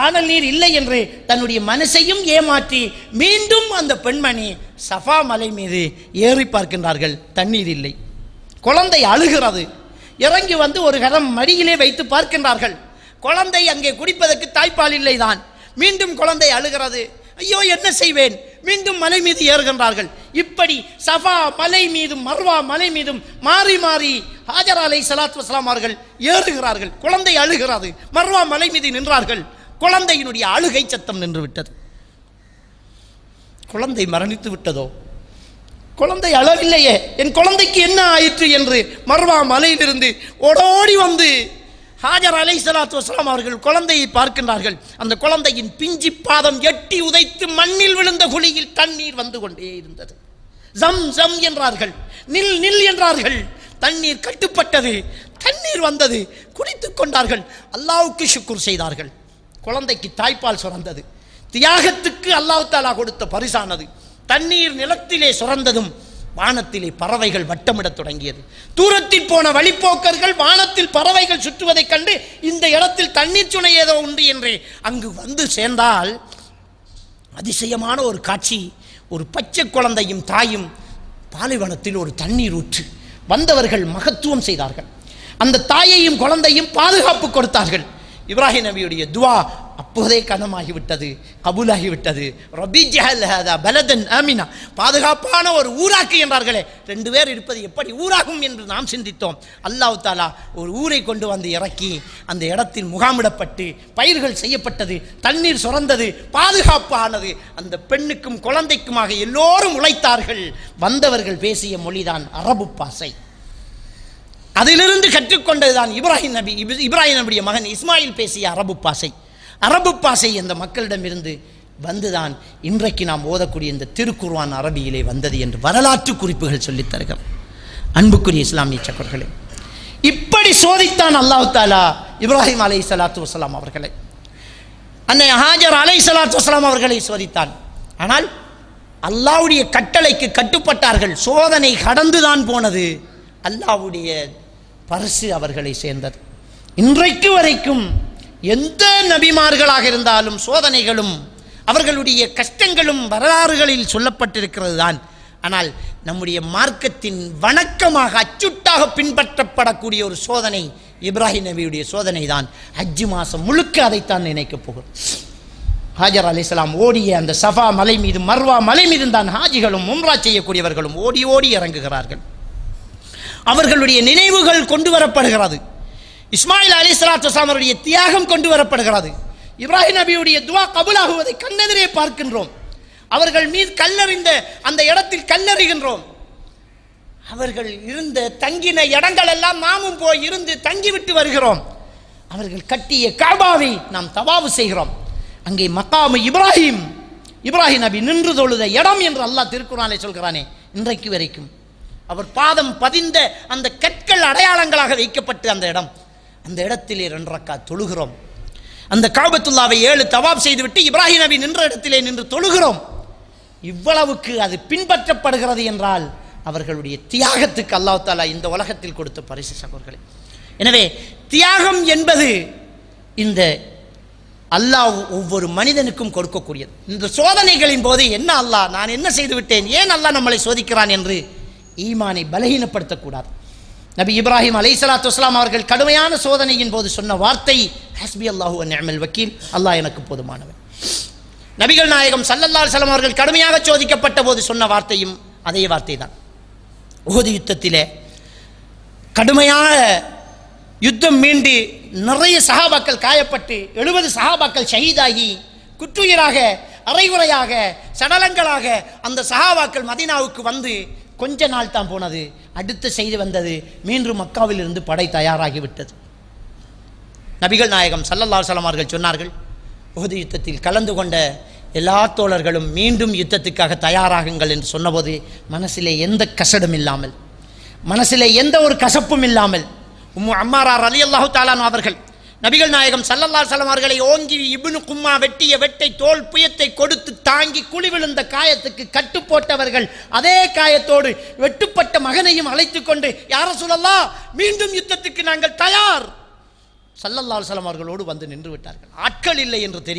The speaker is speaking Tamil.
காணல் நீர் இல்லை என்று தன்னுடைய மனசையும் ஏமாற்றி மீண்டும் அந்த பெண்மணி சஃபா மலை மீது ஏறி பார்க்கின்றார்கள் தண்ணீர் இல்லை குழந்தை அழுகிறது இறங்கி வந்து ஒரு கரம் மடியிலே வைத்து பார்க்கின்றார்கள் குழந்தை அங்கே குடிப்பதற்கு தாய்ப்பால் இல்லைதான் மீண்டும் குழந்தை அழுகிறது ஐயோ என்ன செய்வேன் மீண்டும் மலை மீது ஏறுகின்றார்கள் இப்படி சஃபா மலை மீதும் மர்வா மலை மீதும் மாறி மாறி ஹாஜர் அலை சலாத்து வஸ்லாம் அவர்கள் ஏறுகிறார்கள் குழந்தை அழுகிறது மர்வா மலை மீது நின்றார்கள் குழந்தையினுடைய அழுகை சத்தம் நின்று விட்டது குழந்தை மரணித்து விட்டதோ குழந்தை அழவில்லையே என் குழந்தைக்கு என்ன ஆயிற்று என்று மர்வா மலையிலிருந்து ஓடோடி வந்து ஹாஜர் அலை சலாத்து வஸ்லாம் அவர்கள் குழந்தையை பார்க்கின்றார்கள் அந்த குழந்தையின் பிஞ்சி பாதம் எட்டி உதைத்து மண்ணில் விழுந்த குழியில் தண்ணீர் வந்து கொண்டே இருந்தது ஜம் ஜம் என்றார்கள் நில் நில் என்றார்கள் தண்ணீர் கட்டுப்பட்டது தண்ணீர் வந்தது குடித்துக் கொண்டார்கள் அல்லாவுக்கு சுக்குர் செய்தார்கள் குழந்தைக்கு தாய்ப்பால் சுரந்தது தியாகத்துக்கு அல்லாஹ் தாலா கொடுத்த பரிசானது தண்ணீர் நிலத்திலே சுரந்ததும் வானத்திலே பறவைகள் வட்டமிடத் தொடங்கியது தூரத்தில் போன வழிப்போக்கர்கள் வானத்தில் பறவைகள் சுற்றுவதைக் கண்டு இந்த இடத்தில் தண்ணீர் சுனை ஏதோ உண்டு என்று அங்கு வந்து சேர்ந்தால் அதிசயமான ஒரு காட்சி ஒரு பச்சை குழந்தையும் தாயும் பாலைவனத்தில் ஒரு தண்ணீர் ஊற்று வந்தவர்கள் மகத்துவம் செய்தார்கள் அந்த தாயையும் குழந்தையும் பாதுகாப்பு கொடுத்தார்கள் இப்ராஹிம் நபியுடைய துவா அப்போதே கனமாகிவிட்டது கபூலாகிவிட்டது ரபி ஜஹல் ஹதா பலதன் ஆமினா பாதுகாப்பான ஒரு ஊராக்கு என்றார்களே ரெண்டு பேர் இருப்பது எப்படி ஊராகும் என்று நாம் சிந்தித்தோம் அல்லாஹ் தாலா ஒரு ஊரை கொண்டு வந்து இறக்கி அந்த இடத்தில் முகாமிடப்பட்டு பயிர்கள் செய்யப்பட்டது தண்ணீர் சுரந்தது பாதுகாப்பு ஆனது அந்த பெண்ணுக்கும் குழந்தைக்குமாக எல்லோரும் உழைத்தார்கள் வந்தவர்கள் பேசிய மொழிதான் அரபு பாசை அதிலிருந்து கற்றுக்கொண்டதுதான் இப்ராஹிம் நபி இப்- இப்ராஹிம் நபியுடைய மகன் இஸ்மாயில் பேசிய அரபு பாசை அரபு பாசை அந்த மக்களிடமிருந்து வந்துதான் இன்றைக்கு நாம் ஓதக்கூடிய இந்த திருக்குர்ஆன் அரபியிலே வந்தது என்று வரலாற்று குறிப்புகள் சொல்லித் தருகிறது அன்புக்குரிய இஸ்லாமிய சக்கர்களே இப்படி சோதித்தான் அல்லாஹ் தாலா இப்ராஹிம் அலை சலாத்து வசலாம் அவர்களை அன்னை ஹாஜர் அலை சலாத்து வசலாம் அவர்களை சோதித்தான் ஆனால் அல்லாஹ்வுடைய கட்டளைக்கு கட்டுப்பட்டார்கள் சோதனை கடந்துதான் போனது அல்லாஹ்வுடைய பரிசு அவர்களை சேர்ந்தது இன்றைக்கு வரைக்கும் எந்த நபிமார்களாக இருந்தாலும் சோதனைகளும் அவர்களுடைய கஷ்டங்களும் வரலாறுகளில் சொல்லப்பட்டிருக்கிறது தான் ஆனால் நம்முடைய மார்க்கத்தின் வணக்கமாக அச்சுட்டாக பின்பற்றப்படக்கூடிய ஒரு சோதனை இப்ராஹிம் நபியுடைய சோதனை தான் ஹஜ்ஜு மாதம் முழுக்க அதைத்தான் நினைக்கப் போகிறோம் ஹாஜர் அலிஸ்லாம் ஓடிய அந்த சஃபா மலை மீது மர்வா மலை மீது தான் ஹாஜிகளும் உம்ரா செய்யக்கூடியவர்களும் ஓடி ஓடி இறங்குகிறார்கள் அவர்களுடைய நினைவுகள் கொண்டு வரப்படுகிறது இஸ்மாயில் அலி சலாத்து அவருடைய தியாகம் கொண்டு வரப்படுகிறது இப்ராஹிம் நபியுடைய துவா கபுலாகுவதை கண்ணெதிரே பார்க்கின்றோம் அவர்கள் மீது கல்லறிந்த அந்த இடத்தில் கல்லறிகின்றோம் அவர்கள் இருந்த தங்கின இடங்கள் எல்லாம் நாமும் போய் இருந்து தங்கிவிட்டு வருகிறோம் அவர்கள் கட்டிய காபாவை நாம் தவாவு செய்கிறோம் அங்கே மக்காமு இப்ராஹிம் இப்ராஹிம் நபி நின்று தொழுத இடம் என்று அல்லாஹ் திருக்குறானை சொல்கிறானே இன்றைக்கு வரைக்கும் அவர் பாதம் பதிந்த அந்த கற்கள் அடையாளங்களாக வைக்கப்பட்டு அந்த இடம் அந்த இடத்திலே ரெண்டு ரக்கா தொழுகிறோம் அந்த காபத்துல்லாவை ஏழு தவாப் செய்துவிட்டு இப்ராஹிம் நபி நின்ற இடத்திலே நின்று தொழுகிறோம் இவ்வளவுக்கு அது பின்பற்றப்படுகிறது என்றால் அவர்களுடைய தியாகத்துக்கு அல்லாஹ் தாலா இந்த உலகத்தில் கொடுத்த பரிசு சகோதரர்களே எனவே தியாகம் என்பது இந்த அல்லாஹ் ஒவ்வொரு மனிதனுக்கும் கொடுக்கக்கூடியது இந்த சோதனைகளின் போது என்ன அல்லாஹ் நான் என்ன செய்து விட்டேன் ஏன் அல்லாஹ் நம்மளை சோதிக்கிறான் என்று ஈமானை பலகீனப்படுத்தக்கூடாது நபி இப்ராஹிம் அலை சலாத்து வஸ்லாம் அவர்கள் கடுமையான சோதனையின் போது சொன்ன வார்த்தை ஹஸ்பி அல்லாஹு நிஅமல் வக்கீல் அல்லாஹ் எனக்கு போதுமானவன் நபிகள் நாயகம் சல்லல்லா அலைஹி அவர்கள் கடுமையாக சோதிக்கப்பட்ட போது சொன்ன வார்த்தையும் அதே வார்த்தை தான் உஹது யுத்தத்திலே கடுமையான யுத்தம் மீண்டு நிறைய சஹாபாக்கள் காயப்பட்டு எழுபது சஹாபாக்கள் ஷஹீதாகி குற்றுயிராக அரைகுறையாக சடலங்களாக அந்த சஹாபாக்கள் மதீனாவுக்கு வந்து கொஞ்ச நாள் தான் போனது அடுத்த செய்தி வந்தது மீண்டும் மக்காவில் இருந்து படை தயாராகிவிட்டது நபிகள் நாயகம் சல்லல்லா சலம் அவர்கள் சொன்னார்கள் உஹது யுத்தத்தில் கலந்து கொண்ட எல்லா தோழர்களும் மீண்டும் யுத்தத்துக்காக தயாராகுங்கள் என்று சொன்னபோது மனசிலே எந்த கசடும் இல்லாமல் மனசிலே எந்த ஒரு கசப்பும் இல்லாமல் உம்மு அம்மாரார் அலி அல்லாஹு தாலான் அவர்கள் நபிகள் நாயகம் சல்லல்லா சலம் அவர்களை ஓங்கி இப்னு கும்மா வெட்டிய வெட்டை தோல் புயத்தை கொடுத்து தாங்கி குழி விழுந்த காயத்துக்கு கட்டு போட்டவர்கள் அதே காயத்தோடு வெட்டுப்பட்ட மகனையும் அழைத்து கொண்டு யார சொல்லலாம் மீண்டும் யுத்தத்துக்கு நாங்கள் தயார் சல்லல்லா அலுவலம் அவர்களோடு வந்து நின்று விட்டார்கள் ஆட்கள் இல்லை என்று தெரியும்